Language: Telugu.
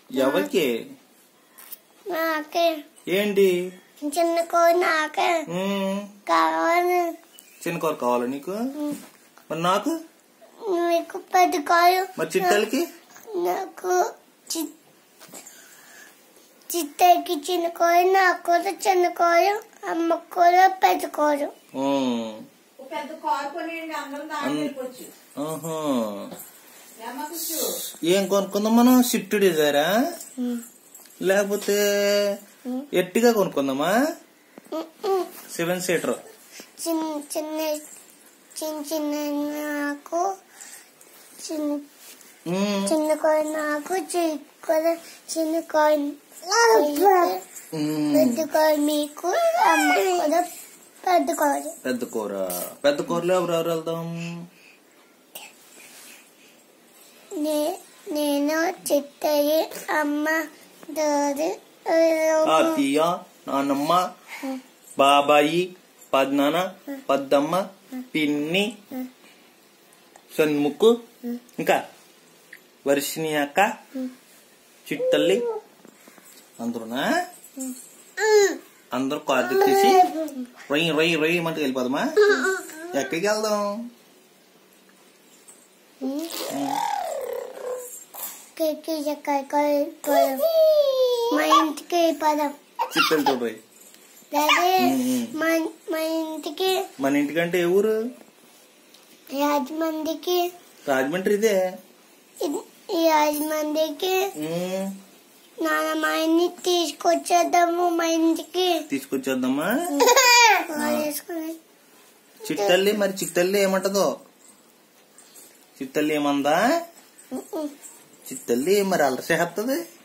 ఎవరికి నాకే ఏంటి చిన్న కోడి నాకే ఉమ్, కావాలి చిన్న కూర కావాలా నీకు మరి నాకు మీకు పెద్ద కోడి మరి చిట్టలకి నాకు చి- చిత్తకి చిన్న కోడి నాకు కూడా చిన్న కోడి అమ్మ కూడా పెద్ద కోడి ఉమ్, పెద్ద కారు కొనేయండి అందరం దాంట్లో వెళ్ళిపోవచ్చు ఆహా. ఏమకచ్చు ఏం కొనుక్కుందాం మనం షిఫ్ట్ డిజైరా లేకపోతే ఎట్టిగా కొనుక్కుందామా సెవెన్ సీటర్ చిన్న చిన్న చిన్న చిన్న నాకు చిన్న ఉమ్, చిన్న కోడి నాకు చిన్న కోడి చిన్న కోడి ఉమ్. పెద్ద కోడి మీకు అమ్మ కూడా పెద్ద కోడి పెద్ద కూర పెద్ద కూరలో ఎవరెవరు వెళ్దాం నే- నేను చిత్తయ్య అమ్మ దోరు తాతయ్య నానమ్మ బాబాయి పద్నాన్న పద్దమ్మ పిన్ని సన్ముక్కు ఇంకా వర్షిని అక్క చిట్టల్లి అందరునా అందరూ కార్డు తీసి రొయ్యి రొయ్యి రొయ్యి మంటకి వెళ్ళిపోదామా ఎక్కడికి వెళ్దాం కేకి ఎక్కడ మా ఇంటికి పదం చిట్టలతో పోయి డాడీ మ్మ్. మా మా ఇంటికి మన ఇంటికంటే ఏ ఊరు రాజమండ్రికి రాజమండ్రి ఇదే ఇ- ఈ రాజమండ్రికి ఉమ్, నాన్న మా ఇంటిని తీసుకొచ్చేద్దాము మా ఇంటికి తీసుకొచ్చేద్దామా వేసుకుని చిట్టల్లి మరి చిట్టల్లి ఏమంటదో చిట్టల్లి ఏమందా చిట్టల్లి మరి అలసేస్తుంది